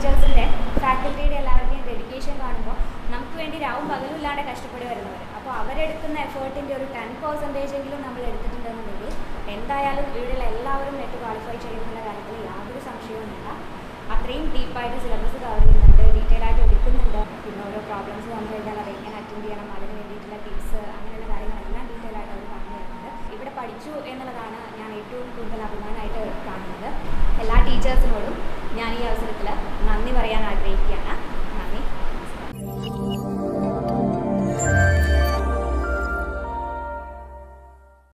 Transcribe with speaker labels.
Speaker 1: ടീച്ചേഴ്സിൻ്റെ ഫാക്കൽറ്റിയുടെ എല്ലാവരുടെയും ഡെഡിക്കേഷൻ കാണുമ്പോൾ നമുക്ക് വേണ്ടി രാവും പകലും ഇല്ലാതെ കഷ്ടപ്പെടി വരുന്നവർ അപ്പോൾ അവരെടുക്കുന്ന എഫേർട്ടിൻ്റെ ഒരു ടെൻ പെർസെൻറ്റേജ് എങ്കിലും നമ്മൾ എടുത്തിട്ടുണ്ടെന്നുണ്ടെങ്കിൽ എന്തായാലും ഇവിടെയുള്ള എല്ലാവരും നെറ്റ് ക്വാളിഫൈ ചെയ്യുന്നുള്ള കാര്യത്തിൽ യാതൊരു സംശയവുമില്ല അത്രയും ഡീപ്പായിട്ട് സിലബസ് കവർ ചെയ്യുന്നുണ്ട് ഡീറ്റെയിൽ ആയിട്ട് എടുക്കുന്നുണ്ട് പിന്നെ ഓരോ പ്രോബ്ലംസ് വന്നു കഴിഞ്ഞാൽ അത് എങ്ങനെ അറ്റൻഡ് ചെയ്യണം അതിന് വേണ്ടിയിട്ടുള്ള ടിപ്സ് അങ്ങനെയുള്ള കാര്യങ്ങളെല്ലാം ഡീറ്റെയിൽ ആയിട്ട് അവർ പറഞ്ഞു തരുന്നുണ്ട് ഇവിടെ പഠിച്ചു എന്നുള്ളതാണ് ഞാൻ ഏറ്റവും കൂടുതൽ അഭിമാനമായിട്ട് കാണുന്നത് എല്ലാ ടീച്ചേഴ്സിനോടും ഞാൻ ഈ അവസരത്തിൽ നന്ദി പറയാൻ ആഗ്രഹിക്കുന്നു